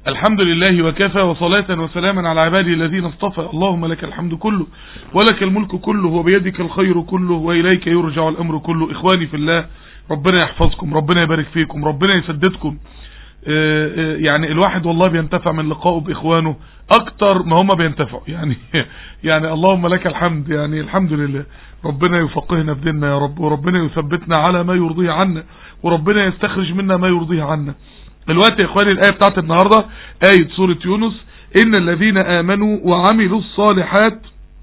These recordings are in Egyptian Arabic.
الحمد لله وكفى وصلاة وسلاما على عباده الذين اصطفى اللهم لك الحمد كله ولك الملك كله وبيدك الخير كله وإليك يرجع الأمر كله إخواني في الله ربنا يحفظكم ربنا يبارك فيكم ربنا يسددكم آه، آه، يعني الواحد والله بينتفع من لقائه بإخوانه أكتر ما هم بينتفعوا يعني يعني اللهم لك الحمد يعني الحمد لله ربنا يفقهنا في ديننا يا رب وربنا يثبتنا على ما يرضيه عنا وربنا يستخرج منا ما يرضيه عنا دلوقتي يا اخواني الايه بتاعت النهارده ايه سوره يونس ان الذين امنوا وعملوا الصالحات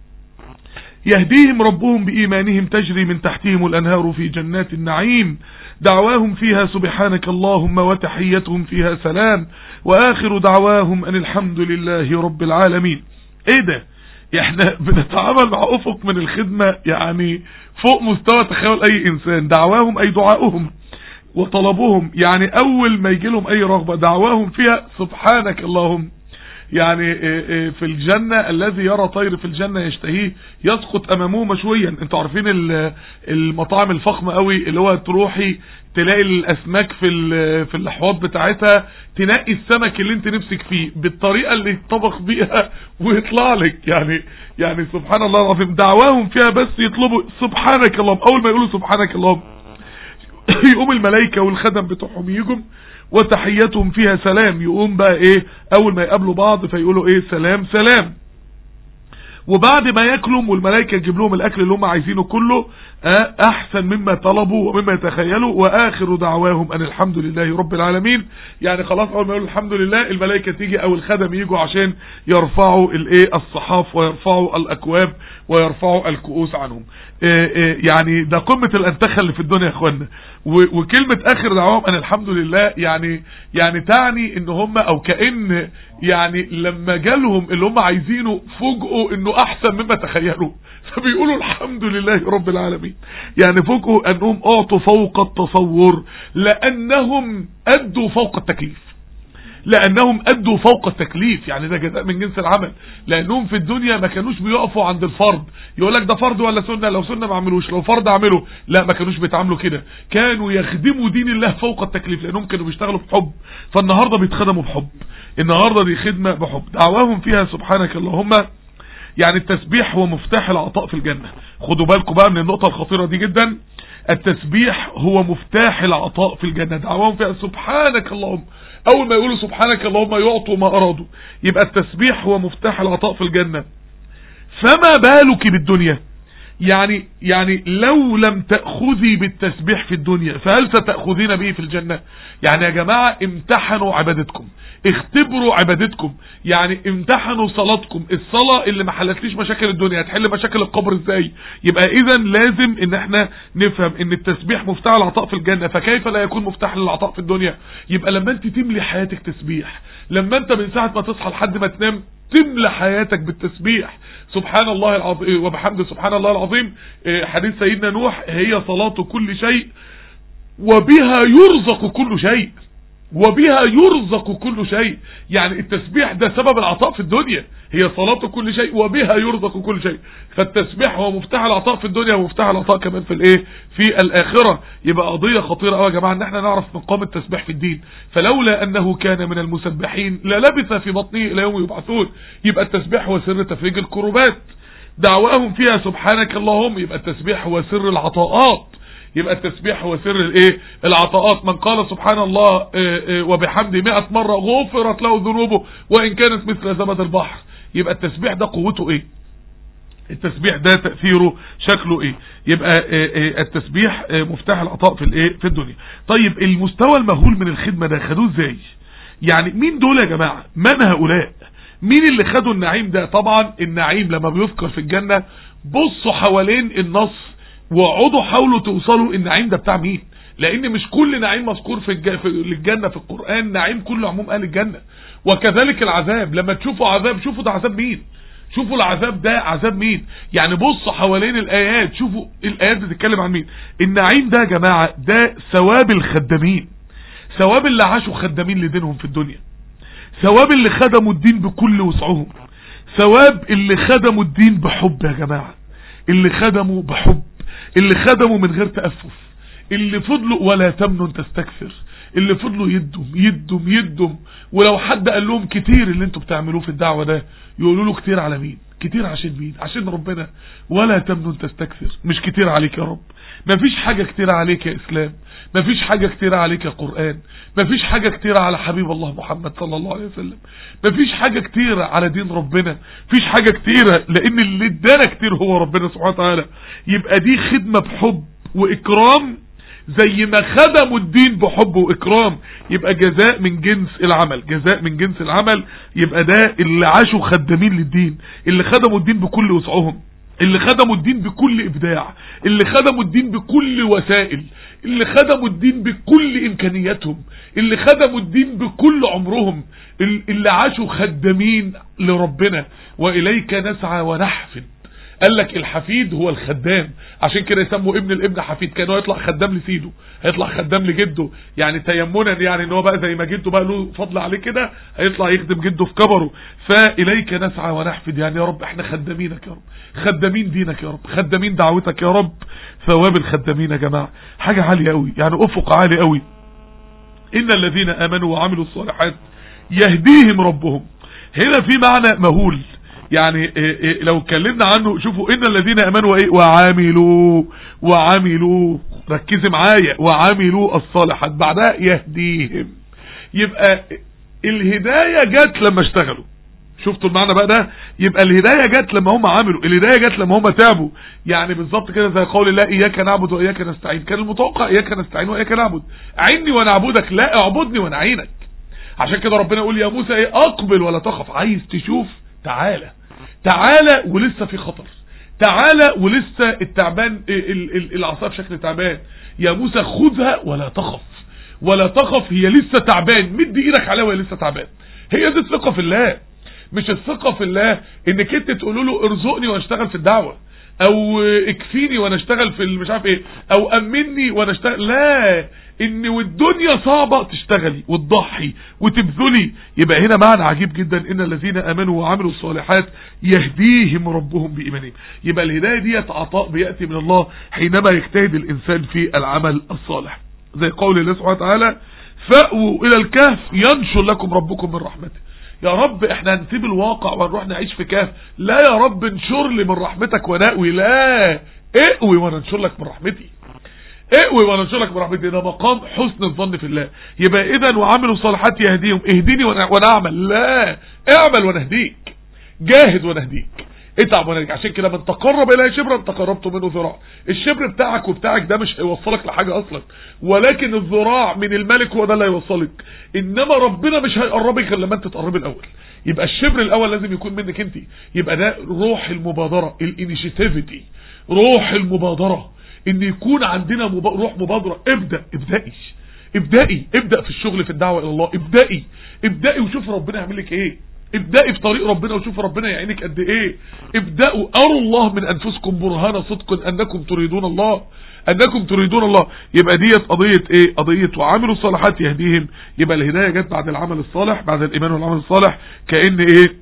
يهديهم ربهم بإيمانهم تجري من تحتهم الأنهار في جنات النعيم دعواهم فيها سبحانك اللهم وتحيتهم فيها سلام وآخر دعواهم أن الحمد لله رب العالمين ايه ده احنا بنتعامل مع افق من الخدمة يعني فوق مستوى تخيل اي انسان دعواهم اي دعاؤهم وطلبهم يعني اول ما يجي لهم اي رغبة دعواهم فيها سبحانك اللهم يعني في الجنة الذي يرى طير في الجنة يشتهيه يسقط امامه مشويا انتوا عارفين المطاعم الفخمة قوي اللي هو تروحي تلاقي الاسماك في في الاحواض بتاعتها تنقي السمك اللي انت نفسك فيه بالطريقة اللي يطبخ بيها ويطلع لك يعني يعني سبحان الله العظيم دعواهم فيها بس يطلبوا سبحانك اللهم اول ما يقولوا سبحانك اللهم يقوم الملائكة والخدم بتوعهم يجوا وتحياتهم فيها سلام يقوم بقى ايه اول ما يقابلوا بعض فيقولوا ايه سلام سلام وبعد ما ياكلوا والملائكة تجيب لهم الاكل اللي هم عايزينه كله احسن مما طلبوا ومما يتخيلوا واخر دعواهم ان الحمد لله رب العالمين يعني خلاص اول ما يقولوا الحمد لله الملائكة تيجي او الخدم يجوا عشان يرفعوا الايه الصحاف ويرفعوا الاكواب ويرفعوا الكؤوس عنهم يعني ده قمة الانتخة اللي في الدنيا يا اخوانا وكلمة اخر دعواهم ان الحمد لله يعني يعني تعني ان هم او كأن يعني لما جالهم اللي هم عايزينه فوجئوا انه احسن مما تخيلوا فبيقولوا الحمد لله رب العالمين يعني فوجئوا انهم اعطوا فوق التصور لانهم ادوا فوق التكليف لانهم ادوا فوق التكليف يعني ده جزاء من جنس العمل لانهم في الدنيا ما كانوش بيقفوا عند الفرض يقول لك ده فرض ولا سنه لو سنه ما عملوش لو فرض عملوا لا ما كانوش بيتعاملوا كده كانوا يخدموا دين الله فوق التكليف لانهم كانوا بيشتغلوا بحب فالنهارده بيتخدموا بحب النهارده دي خدمه بحب دعواهم فيها سبحانك اللهم يعني التسبيح هو مفتاح العطاء في الجنه خدوا بالكم بقى من النقطه الخطيره دي جدا التسبيح هو مفتاح العطاء في الجنه دعواهم فيها سبحانك اللهم اول ما يقولوا سبحانك اللهم يعطوا ما ارادوا يبقى التسبيح هو مفتاح العطاء في الجنة فما بالك بالدنيا يعني يعني لو لم تأخذي بالتسبيح في الدنيا فهل ستأخذين به في الجنة يعني يا جماعة امتحنوا عبادتكم اختبروا عبادتكم يعني امتحنوا صلاتكم الصلاة اللي ما حلتليش مشاكل الدنيا هتحل مشاكل القبر ازاي يبقى اذا لازم ان احنا نفهم ان التسبيح مفتاح العطاء في الجنة فكيف لا يكون مفتاح للعطاء في الدنيا يبقى لما انت تملي حياتك تسبيح لما انت من ساعة ما تصحى لحد ما تنام تملى حياتك بالتسبيح سبحان الله العظيم وبحمد سبحان الله العظيم حديث سيدنا نوح هي صلاة كل شيء وبها يرزق كل شيء وبها يرزق كل شيء يعني التسبيح ده سبب العطاء في الدنيا هي صلاة كل شيء وبها يرزق كل شيء فالتسبيح هو مفتاح العطاء في الدنيا ومفتاح العطاء كمان في الايه في الاخرة يبقى قضية خطيرة قوي يا جماعة ان احنا نعرف مقام التسبيح في الدين فلولا انه كان من المسبحين للبث في بطنه الى يوم يبعثون يبقى التسبيح هو سر تفريج الكروبات دعواهم فيها سبحانك اللهم يبقى التسبيح هو سر العطاءات يبقى التسبيح هو سر الايه العطاءات من قال سبحان الله وبحمده 100 مرة غفرت له ذنوبه وان كانت مثل زبد البحر يبقى التسبيح ده قوته ايه التسبيح ده تأثيره شكله ايه يبقى التسبيح مفتاح العطاء في الايه في الدنيا طيب المستوى المهول من الخدمة ده خدوه ازاي يعني مين دول يا جماعة من هؤلاء مين اللي خدوا النعيم ده طبعا النعيم لما بيذكر في الجنة بصوا حوالين النص واقعدوا حاولوا توصلوا النعيم ده بتاع مين لان مش كل نعيم مذكور في, الج... في الجنة في القرآن نعيم كله عموم اهل الجنة وكذلك العذاب لما تشوفوا عذاب شوفوا ده عذاب مين شوفوا العذاب ده عذاب مين يعني بصوا حوالين الايات شوفوا الايات بتتكلم عن مين النعيم ده يا جماعة ده ثواب الخدامين ثواب اللي عاشوا خدامين لدينهم في الدنيا ثواب اللي خدموا الدين بكل وسعهم ثواب اللي خدموا الدين بحب يا جماعة اللي خدموا بحب اللي خدموا من غير تأفف اللي فضلوا ولا تمنن تستكثر اللي فضلوا يدهم يدهم يدهم ولو حد قال لهم كتير اللي انتوا بتعملوه في الدعوة ده يقولوا له كتير على مين كتير عشان مين عشان ربنا ولا تمنن تستكثر مش كتير عليك يا رب مفيش حاجة كتير عليك يا اسلام مفيش حاجة كتير عليك يا قرآن مفيش حاجة كتير على حبيب الله محمد صلى الله عليه وسلم مفيش حاجة كتير على دين ربنا مفيش حاجة كتيرة لان اللي ادانا كتير هو ربنا سبحانه وتعالى يبقى دي خدمة بحب واكرام زي ما خدموا الدين بحب واكرام يبقى جزاء من جنس العمل جزاء من جنس العمل يبقى ده اللي عاشوا خدامين للدين اللي خدموا الدين بكل وسعهم اللي خدموا الدين بكل ابداع اللي خدموا الدين بكل وسائل اللي خدموا الدين بكل امكانياتهم اللي خدموا الدين بكل عمرهم اللي عاشوا خدامين لربنا واليك نسعى ونحفد قال لك الحفيد هو الخدام عشان كده يسموا ابن الابن حفيد كان هو يطلع خدام لسيده هيطلع خدام لجده يعني تيمنا يعني ان هو بقى زي ما جده بقى له فضل عليه كده هيطلع يخدم جده في كبره فاليك نسعى ونحفد يعني يا رب احنا خدامينك يا رب خدامين دينك يا رب خدامين دعوتك يا رب ثواب الخدامين يا جماعه حاجه عاليه قوي يعني افق عالي قوي ان الذين امنوا وعملوا الصالحات يهديهم ربهم هنا في معنى مهول يعني إيه إيه لو اتكلمنا عنه شوفوا ان الذين امنوا ايه وعملوا وعملوا ركزي معايا وعملوا الصالحات بعدها يهديهم يبقى الهداية جت لما اشتغلوا شفتوا المعنى بقى ده يبقى الهداية جت لما هم عملوا الهداية جت لما هم تابوا يعني بالظبط كده زي قول الله اياك نعبد واياك نستعين كان المتوقع اياك نستعين واياك نعبد عيني وانا اعبدك لا اعبدني وانا اعينك عشان كده ربنا يقول يا موسى ايه اقبل ولا تخف عايز تشوف تعالى تعالى ولسه في خطر تعالى ولسه التعبان العصا بشكل تعبان يا موسى خذها ولا تخف ولا تخف هي لسه تعبان مد ايدك عليها وهي لسه تعبان هي دي الثقه في الله مش الثقه في الله انك انت تقول له ارزقني واشتغل في الدعوه او اكفيني وانا اشتغل في مش عارف ايه او امني وانا اشتغل لا ان والدنيا صعبة تشتغلي وتضحي وتبذلي يبقى هنا معنى عجيب جدا ان الذين امنوا وعملوا الصالحات يهديهم ربهم بايمانهم يبقى الهداية ديت عطاء بيأتي من الله حينما يجتهد الانسان في العمل الصالح زي قول الله سبحانه وتعالى فأووا الى الكهف ينشر لكم ربكم من رحمته يا رب احنا هنسيب الواقع ونروح نعيش في كهف لا يا رب انشر لي من رحمتك ونأوي لا اقوي وانا انشر لك من رحمتي اقوي وانا انشر لك من رحمتي ده مقام حسن الظن في الله يبقى اذا وعملوا صالحات يهديهم اهديني وانا اعمل لا اعمل وانا اهديك جاهد وانا اهديك اتعب وانا عشان كده من تقرب الى شبرا تقربت منه ذراع الشبر بتاعك وبتاعك ده مش هيوصلك لحاجة اصلا ولكن الذراع من الملك هو ده اللي هيوصلك انما ربنا مش هيقربك غير لما انت تقربي الاول يبقى الشبر الاول لازم يكون منك انت يبقى ده روح المبادرة الانيشيتيفيتي روح المبادرة ان يكون عندنا مب... روح مبادرة ابدأ ابدأي ابدأي ابدأ في الشغل في الدعوة الى الله ابدأي ابدأي وشوف ربنا يعمل لك ايه ابدأي في طريق ربنا وشوف ربنا يعينك قد ايه ابدأوا اروا الله من انفسكم برهان صدق انكم تريدون الله انكم تريدون الله يبقى ديت قضية ايه قضية وعاملوا الصالحات يهديهم يبقى الهداية جت بعد العمل الصالح بعد الايمان والعمل الصالح كأن ايه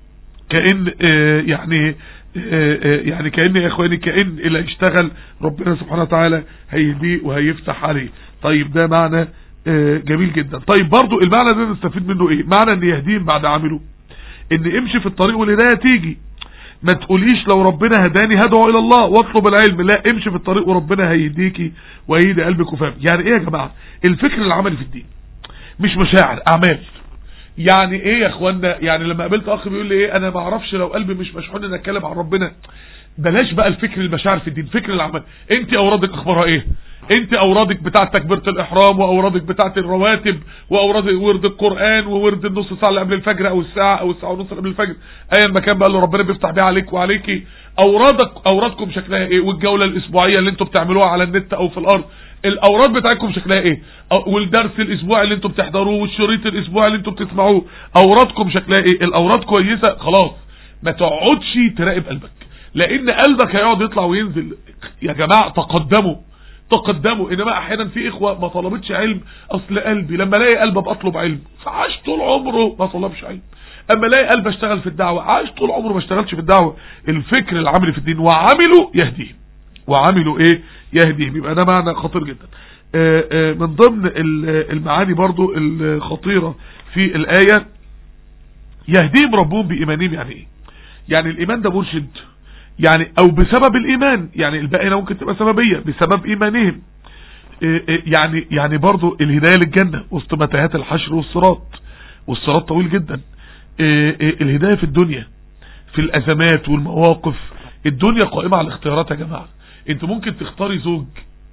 كأن اه يعني اه اه يعني كأن يا اخواني كأن اللي يشتغل ربنا سبحانه وتعالى هيهديه وهيفتح عليه طيب ده معنى جميل جدا طيب برضو المعنى ده نستفيد منه ايه معنى ان يهديهم بعد عمله ان امشي في الطريق والهدايه تيجي ما تقوليش لو ربنا هداني هدعو الى الله واطلب العلم لا امشي في الطريق وربنا هيديكي وهيدي قلبك وفهم يعني ايه يا جماعه الفكر العملي في الدين مش مشاعر اعمال يعني ايه يا اخوانا يعني لما قابلت اخ بيقول لي ايه انا ما اعرفش لو قلبي مش مشحون ان اتكلم عن ربنا بلاش بقى الفكر المشاعر في الدين فكر العمل انت اورادك اخبارها ايه انت اورادك بتاعه تكبيره الاحرام واورادك بتاعه الرواتب واوراد ورد القران وورد النص ساعه اللي قبل الفجر او الساعه او الساعه ونص قبل الفجر ايا ما كان بقى اللي ربنا بيفتح بيه عليك وعليكي اورادك اورادكم شكلها ايه والجوله الاسبوعيه اللي انتم بتعملوها على النت او في الارض الاوراد بتاعتكم شكلها ايه والدرس الاسبوعي اللي انتم بتحضروه والشريط الاسبوعي اللي انتم بتسمعوه اورادكم شكلها ايه الاوراد كويسه خلاص ما تقعدش تراقب قلبك لان قلبك هيقعد يطلع وينزل يا جماعه تقدموا تقدموا انما احيانا في اخوة ما طلبتش علم اصل قلبي لما الاقي قلب ابقى اطلب علم فعاش طول عمره ما طلبش علم اما الاقي قلب اشتغل في الدعوة عاش طول عمره ما اشتغلش في الدعوة الفكر العملي في الدين وعملوا يهديهم وعملوا ايه يهديهم يبقى ده معنى خطير جدا من ضمن المعاني برضو الخطيرة في الآية يهديهم ربهم بإيمانهم يعني ايه يعني الإيمان ده مرشد يعني او بسبب الإيمان يعني الباقي ممكن تبقى سببية بسبب إيمانهم يعني يعني برضو الهداية للجنة وسط متاهات الحشر والصراط والصراط طويل جدا الهداية في الدنيا في الأزمات والمواقف الدنيا قائمة على الاختيارات يا جماعة انت ممكن تختاري زوج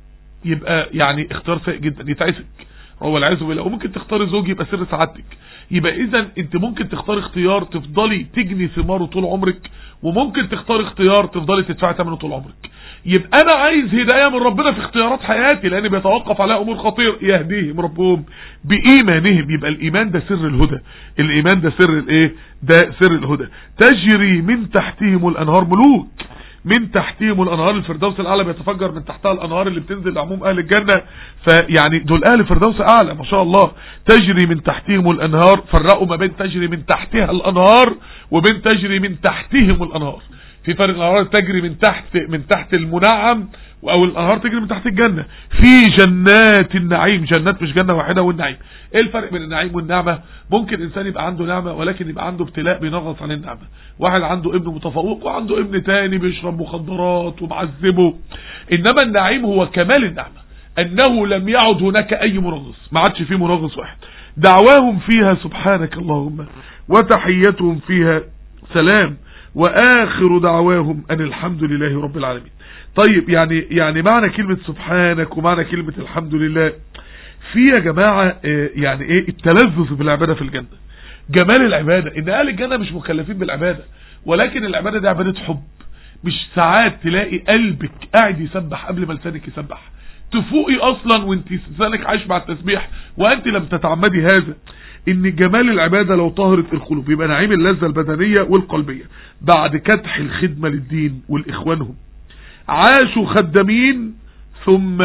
يبقى يعني اختيار سيء جدا يتعسك هو العياذ بالله وممكن تختاري زوج يبقى سر سعادتك يبقى اذا انت ممكن تختار اختيار تفضلي تجني ثماره طول عمرك وممكن تختار اختيار تفضلي تدفعي ثمنه طول عمرك يبقى انا عايز هدايه من ربنا في اختيارات حياتي لان بيتوقف على امور خطير يهديهم ربهم بايمانهم يبقى الايمان ده سر الهدى الايمان ده سر الايه ده سر الهدى تجري من تحتهم الانهار ملوك من تحتهم الانهار الفردوس الاعلى بيتفجر من تحتها الانهار اللي بتنزل لعموم اهل الجنة فيعني دول اهل فردوس اعلى ما شاء الله تجري من تحتهم الانهار فرقوا ما بين تجري من تحتها الانهار وبين تجري من تحتهم الانهار في فرق الانهار تجري من تحت من تحت المنعم او الانهار تجري من تحت الجنة في جنات النعيم جنات مش جنة واحدة والنعيم ايه الفرق بين النعيم والنعمة ممكن انسان يبقى عنده نعمة ولكن يبقى عنده ابتلاء بينغص عن النعمة واحد عنده ابن متفوق وعنده ابن تاني بيشرب مخدرات ومعذبه انما النعيم هو كمال النعمة انه لم يعد هناك اي منغص ما عادش فيه منغص واحد دعواهم فيها سبحانك اللهم وتحيتهم فيها سلام واخر دعواهم ان الحمد لله رب العالمين طيب يعني يعني معنى كلمة سبحانك ومعنى كلمة الحمد لله في يا جماعة يعني ايه التلذذ بالعبادة في الجنة جمال العبادة ان اهل الجنة مش مكلفين بالعبادة ولكن العبادة دي عبادة حب مش ساعات تلاقي قلبك قاعد يسبح قبل ما لسانك يسبح تفوقي اصلا وانت لسانك عايش مع التسبيح وانت لم تتعمدي هذا ان جمال العبادة لو طهرت القلوب يبقى نعيم اللذة البدنية والقلبية بعد كدح الخدمة للدين والاخوانهم عاشوا خدامين ثم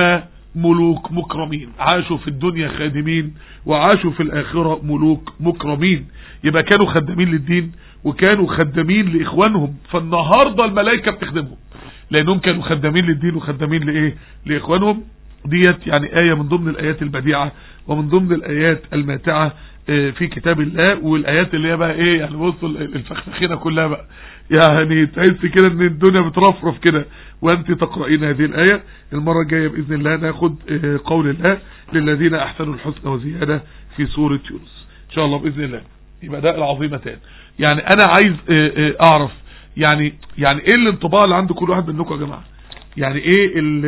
ملوك مكرمين عاشوا في الدنيا خادمين وعاشوا في الآخرة ملوك مكرمين يبقى كانوا خدامين للدين وكانوا خدامين لإخوانهم فالنهاردة الملائكة بتخدمهم لأنهم كانوا خدامين للدين وخدامين لإيه لإخوانهم ديت يعني آية من ضمن الآيات البديعة ومن ضمن الآيات الماتعة في كتاب الله والآيات اللي هي بقى إيه يعني بصوا الفخفخينة كلها بقى يعني تحس كده ان الدنيا بترفرف كده وانت تقرأين هذه الآية المرة الجاية بإذن الله ناخد قول الله للذين احسنوا الحسنى وزيادة في سورة يونس ان شاء الله بإذن الله يبقى ده العظيمتان يعني انا عايز اعرف يعني يعني ايه الانطباع اللي عند كل واحد منكم يا جماعة يعني ايه ال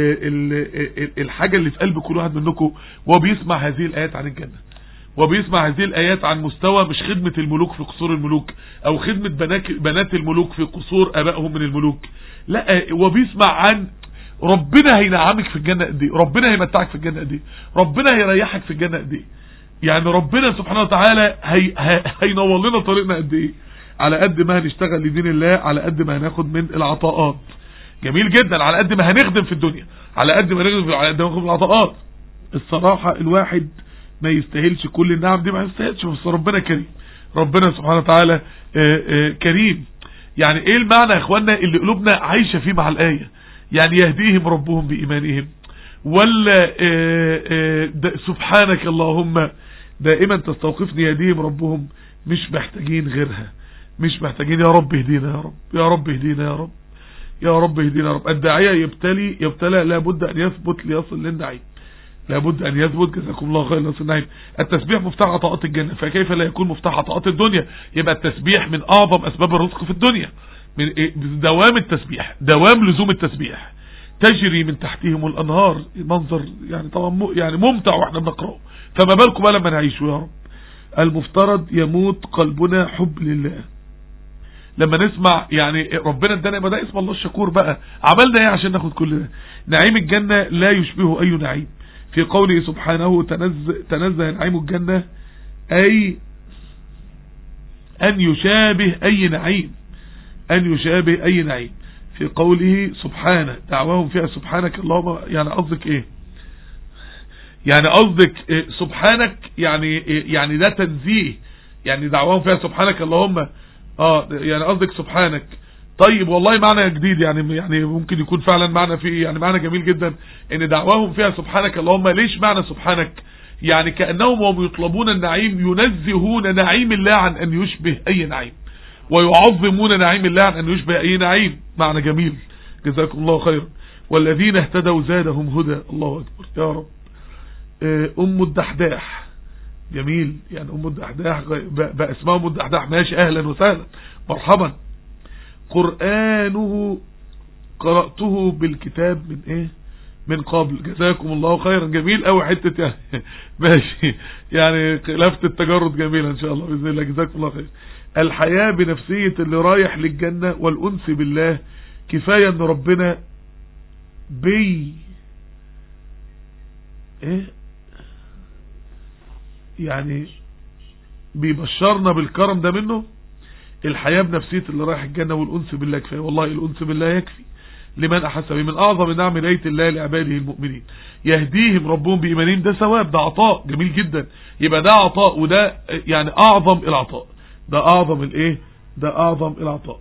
ال الحاجة اللي في قلب كل واحد منكم وهو بيسمع هذه الآيات عن الجنة وبيسمع هذه الآيات عن مستوى مش خدمة الملوك في قصور الملوك او خدمة بنات, بنات الملوك في قصور ابائهم من الملوك لا وبيسمع عن ربنا هينعمك في الجنة قد ايه ربنا هيمتعك في الجنة قد ايه ربنا هيريحك في الجنة قد ايه يعني ربنا سبحانه وتعالى هي هينور لنا طريقنا قد ايه على قد ما هنشتغل لدين الله على قد ما هناخد من العطاءات جميل جدا على قد ما هنخدم في الدنيا على قد ما هنخدم على قد ما هناخد العطاءات الصراحة الواحد ما يستاهلش كل النعم دي ما يستاهلش بس ربنا كريم ربنا سبحانه وتعالى آآ آآ كريم يعني ايه المعنى يا اخوانا اللي قلوبنا عايشة فيه مع الآية يعني يهديهم ربهم بإيمانهم ولا آآ سبحانك اللهم دائما تستوقفني يهديهم ربهم مش محتاجين غيرها مش محتاجين يا رب اهدينا يا رب يا رب اهدينا يا رب يا رب اهدينا يا رب الداعية يبتلي يبتلى لابد ان يثبت ليصل للنعيم لابد ان يثبت جزاكم الله خير لصل النعيم التسبيح مفتاح عطاءات الجنة فكيف لا يكون مفتاح عطاءات الدنيا يبقى التسبيح من اعظم اسباب الرزق في الدنيا من دوام التسبيح دوام لزوم التسبيح تجري من تحتهم الانهار منظر يعني طبعا يعني ممتع واحنا بنقراه فما بالكم بقى لما نعيشه يا رب المفترض يموت قلبنا حب لله لما نسمع يعني ربنا ادانا ما ده اسم الله الشكور بقى عملنا ايه عشان ناخد كل ده نعيم الجنة لا يشبهه اي نعيم في قوله سبحانه تنزه, تنزه نعيم الجنة اي ان يشابه اي نعيم ان يشابه اي نعيم في قوله سبحانه دعواهم فيها سبحانك اللهم يعني قصدك ايه يعني قصدك إيه سبحانك يعني إيه يعني ده تنزيه يعني دعواهم فيها سبحانك اللهم اه يعني قصدك سبحانك طيب والله معنى جديد يعني يعني ممكن يكون فعلا معنى فيه يعني معنى جميل جدا ان دعواهم فيها سبحانك اللهم ليش معنى سبحانك يعني كأنهم وهم يطلبون النعيم ينزهون نعيم الله عن ان يشبه اي نعيم ويعظمون نعيم الله عن ان يشبه اي نعيم معنى جميل جزاكم الله خيرا والذين اهتدوا زادهم هدى الله اكبر يا رب ام الدحداح جميل يعني ام الدحداح بقى اسمها ام الدحداح ماشي اهلا وسهلا مرحبا قرآنه قرأته بالكتاب من ايه من قبل جزاكم الله خيرا جميل قوي حتة يعني ماشي يعني لفت التجرد جميلة ان شاء الله بإذن الله جزاكم الله خير الحياة بنفسية اللي رايح للجنة والأنس بالله كفاية ان ربنا بي ايه يعني بيبشرنا بالكرم ده منه الحياة بنفسية اللي رايح الجنة والأنس بالله كفاية والله الأنس بالله يكفي لمن أحس به من أعظم نعم لية الله لعباده المؤمنين يهديهم ربهم بإيمانهم ده ثواب ده عطاء جميل جدا يبقى ده عطاء وده يعني أعظم العطاء ده أعظم الإيه ده أعظم العطاء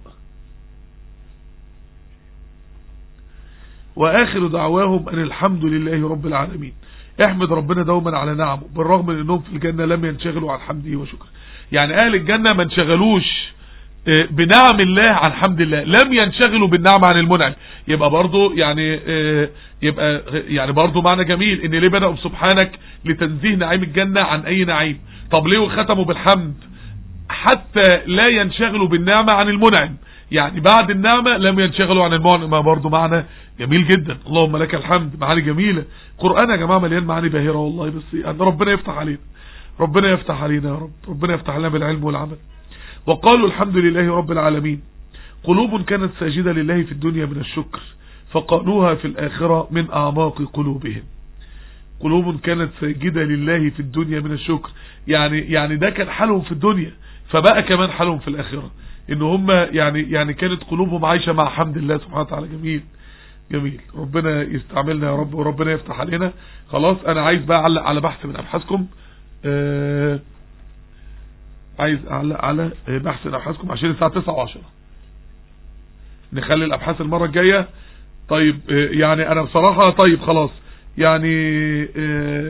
وآخر دعواهم أن الحمد لله رب العالمين احمد ربنا دوما على نعمه بالرغم من انهم في الجنة لم ينشغلوا عن حمده وشكره يعني اهل الجنة ما انشغلوش بنعم الله عن حمد الله لم ينشغلوا بالنعم عن المنعم يبقى برضو يعني يبقى يعني برضو معنى جميل ان ليه بدأوا بسبحانك لتنزيه نعيم الجنة عن اي نعيم طب ليه ختموا بالحمد حتى لا ينشغلوا بالنعمة عن المنعم يعني بعد النعمة لم ينشغلوا عن المنعم برضو معنى جميل جدا اللهم لك الحمد معاني جميلة قرآن يا جماعة مليان معاني باهرة والله بس يعني ربنا يفتح علينا ربنا يفتح علينا يا رب ربنا يفتح علينا بالعلم والعمل وقالوا الحمد لله رب العالمين قلوب كانت ساجدة لله في الدنيا من الشكر فقالوها في الآخرة من أعماق قلوبهم قلوب كانت ساجدة لله في الدنيا من الشكر يعني يعني ده كان حالهم في الدنيا فبقى كمان حالهم في الآخرة ان هم يعني يعني كانت قلوبهم عايشة مع حمد الله سبحانه وتعالى جميل جميل ربنا يستعملنا يا رب وربنا يفتح علينا خلاص انا عايز بقى اعلق على بحث من ابحاثكم آه عايز اعلق على بحث من ابحاثكم عشان الساعة 9 و10 نخلي الابحاث المرة الجاية طيب آه يعني انا بصراحة طيب خلاص يعني آه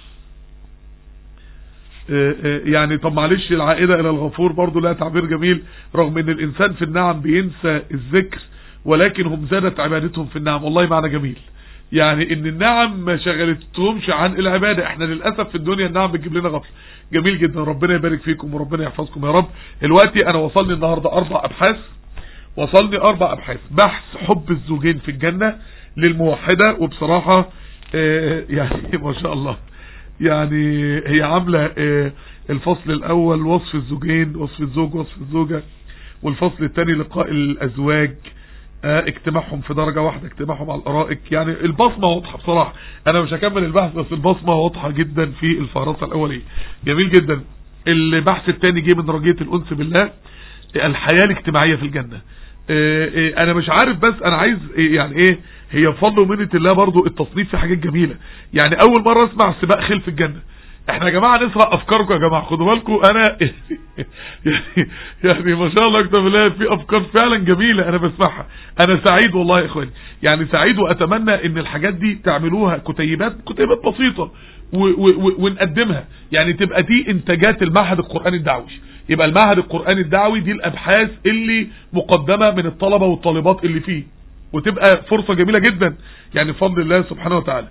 يعني طب معلش العائدة الى الغفور برضو لها تعبير جميل رغم ان الانسان في النعم بينسى الذكر ولكن هم زادت عبادتهم في النعم والله معنى جميل يعني ان النعم ما شغلتهمش عن العبادة احنا للأسف في الدنيا النعم بتجيب لنا غفل جميل جدا ربنا يبارك فيكم وربنا يحفظكم يا رب دلوقتي انا وصلني النهاردة اربع ابحاث وصلني اربع ابحاث بحث حب الزوجين في الجنة للموحدة وبصراحة اه يعني ما شاء الله يعني هي عاملة اه الفصل الاول وصف الزوجين وصف الزوج وصف الزوجة والفصل الثاني لقاء الازواج اجتماعهم في درجة واحدة اجتماعهم على الارائك يعني البصمة واضحة بصراحة انا مش هكمل البحث بس البصمة واضحة جدا في الفهرسة الاولية جميل جدا البحث الثاني جه من رجية الانس بالله الحياة الاجتماعية في الجنة انا مش عارف بس انا عايز يعني ايه هي بفضل ومنة الله برضو التصنيف في حاجات جميلة يعني اول مرة اسمع سباق خيل في الجنة احنا يا جماعة نسرق افكاركم يا جماعة خدوا بالكم انا يعني يعني ما شاء الله اكتب الله في افكار فعلا جميلة انا بسمعها انا سعيد والله يا اخواني يعني سعيد واتمنى ان الحاجات دي تعملوها كتيبات كتيبات بسيطة ونقدمها يعني تبقى دي انتاجات المعهد القرآني الدعوي يبقى المعهد القرآني الدعوي دي الابحاث اللي مقدمة من الطلبة والطالبات اللي فيه وتبقى فرصة جميلة جدا يعني بفضل الله سبحانه وتعالى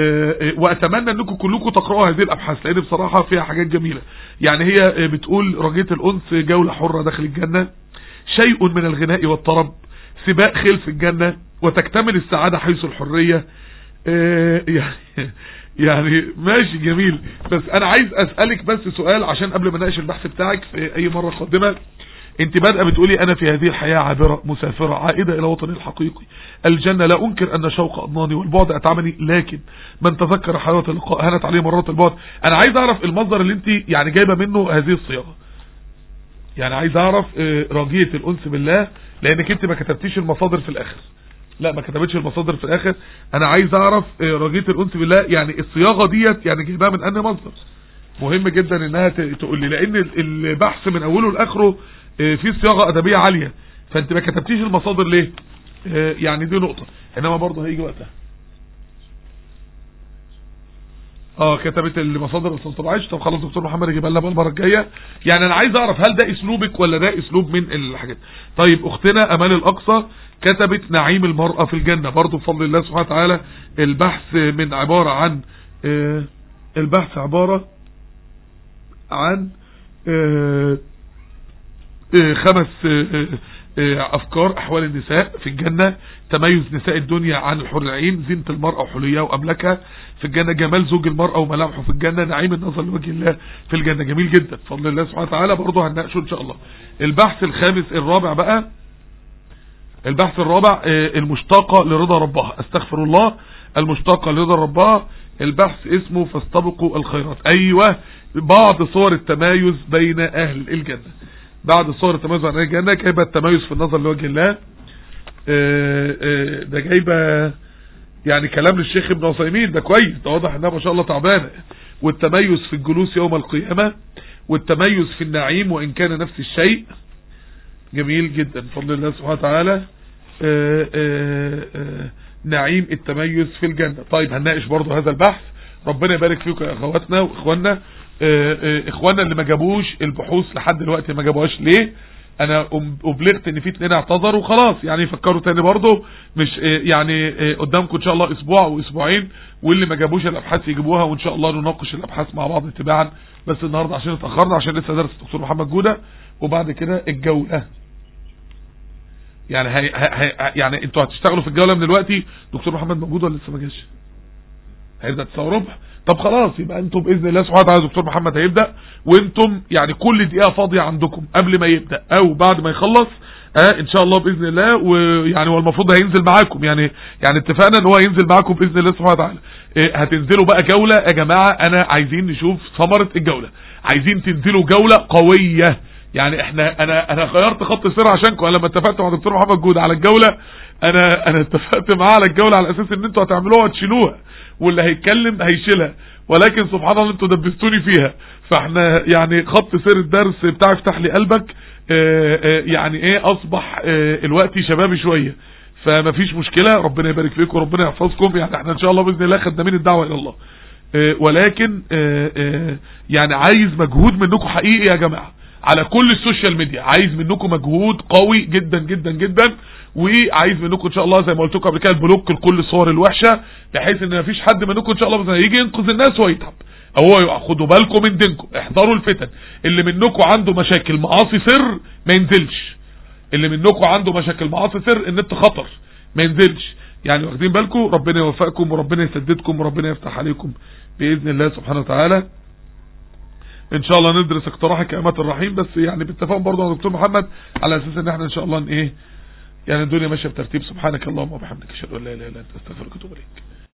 واتمنى انكم كلكم تقرأوا هذه الابحاث لان بصراحة فيها حاجات جميلة يعني هي بتقول رجية الانس جولة حرة داخل الجنة شيء من الغناء والطرب سباق خيل في الجنة وتكتمل السعادة حيث الحرية يعني يعني ماشي جميل بس انا عايز اسألك بس سؤال عشان قبل ما نناقش البحث بتاعك في اي مرة قادمة انت بادئه بتقولي انا في هذه الحياة عابرة مسافرة عائدة الى وطني الحقيقي الجنة لا انكر ان شوق اضناني والبعد اتعبني لكن من تذكر حياة اللقاء هانت عليه مرات البعد انا عايز اعرف المصدر اللي انت يعني جايبه منه هذه الصياغة يعني عايز اعرف رجية الانس بالله لانك انت ما كتبتيش المصادر في الاخر لا ما كتبتش المصادر في الاخر انا عايز اعرف رجية الانس بالله يعني الصياغة ديت يعني جايبها من انهي مصدر مهم جدا انها تقول لي لان البحث من اوله لاخره في صياغة ادبية عالية فانت ما كتبتيش المصادر ليه آه يعني دي نقطة انما برضه هيجي وقتها اه كتبت المصادر بس ما طبعتش طب خلاص دكتور محمد يجيبها لنا بقى المره الجايه يعني انا عايز اعرف هل ده اسلوبك ولا ده اسلوب من الحاجات طيب اختنا امال الاقصى كتبت نعيم المرأة في الجنة برضو بفضل الله سبحانه وتعالى البحث من عبارة عن آه البحث عبارة عن آه آه خمس افكار احوال النساء في الجنة تميز نساء الدنيا عن الحور العين زينة المرأة وحليها واملاكها في الجنة جمال زوج المرأة وملامحه في الجنة نعيم النظر لوجه الله في الجنة جميل جدا بفضل الله سبحانه وتعالى برضه هنناقشه ان شاء الله البحث الخامس الرابع بقى البحث الرابع المشتاقة لرضا ربها استغفر الله المشتاقة لرضا ربها البحث اسمه فاستبقوا الخيرات ايوه بعض صور التمايز بين اهل الجنة بعد صور التميز عن الجنة جايبة التميز في النظر لوجه الله ده جايبة يعني كلام للشيخ ابن عثيمين ده كويس ده واضح انها ما شاء الله تعبانة والتميز في الجلوس يوم القيامة والتميز في النعيم وان كان نفس الشيء جميل جدا بفضل الله سبحانه وتعالى آآ آآ نعيم التميز في الجنة طيب هنناقش برضو هذا البحث ربنا يبارك فيكم يا اخواتنا واخواننا اخواننا اللي ما جابوش البحوث لحد دلوقتي ما جابوهاش ليه انا ابلغت ان في اتنين اعتذروا خلاص يعني فكروا تاني برضه مش يعني قدامكم ان شاء الله اسبوع او اسبوعين واللي ما جابوش الابحاث يجيبوها وان شاء الله نناقش الابحاث مع بعض اتباعا بس النهارده عشان اتاخرنا عشان لسه درس الدكتور محمد جوده وبعد كده الجوله يعني هي هي يعني انتوا هتشتغلوا في الجوله من دلوقتي دكتور محمد موجود ولا لسه ما جاش هيبدا 9 وربع طب خلاص يبقى انتم باذن الله سبحانه وتعالى دكتور محمد هيبدا وانتم يعني كل دقيقه فاضيه عندكم قبل ما يبدا او بعد ما يخلص اه ان شاء الله باذن الله ويعني هو المفروض هينزل معاكم يعني يعني اتفقنا ان هو ينزل معاكم باذن الله سبحانه وتعالى اه هتنزلوا بقى جوله يا جماعه انا عايزين نشوف ثمره الجوله عايزين تنزلوا جوله قويه يعني احنا انا انا غيرت خط السير عشانكم انا لما اتفقت مع دكتور محمد جود على الجوله انا انا اتفقت معاه على الجوله على اساس ان انتوا هتعملوها وتشيلوها واللي هيتكلم هيشيلها ولكن سبحان الله انتوا دبستوني فيها فاحنا يعني خط سير الدرس بتاع افتح لي قلبك اه اه يعني ايه اصبح اه الوقت شبابي شويه فمفيش مشكله ربنا يبارك فيكم وربنا يحفظكم يعني احنا ان شاء الله باذن الله خدامين الدعوه الى الله ولكن يعني عايز مجهود منكم حقيقي يا جماعه على كل السوشيال ميديا عايز منكم مجهود قوي جدا جدا جدا وعايز منكم ان شاء الله زي ما قلت لكم قبل كده البلوك لكل الصور الوحشه بحيث ان مفيش حد منكم ان شاء الله مثلا يجي ينقذ الناس ويتعب هو خدوا بالكم من دينكم احذروا الفتن اللي منكم عنده مشاكل معاصي سر ما ينزلش اللي منكم عنده مشاكل معاصي سر النت خطر ما ينزلش يعني واخدين بالكم ربنا يوفقكم وربنا يسددكم وربنا يفتح عليكم باذن الله سبحانه وتعالى ان شاء الله ندرس اقتراح كائمات الرحيم بس يعني بالتفاهم برضه مع دكتور محمد على اساس ان احنا ان شاء الله ايه يعني الدنيا ماشيه بترتيب سبحانك اللهم وبحمدك اشهد ان لا اله الا انت استغفرك واتوب اليك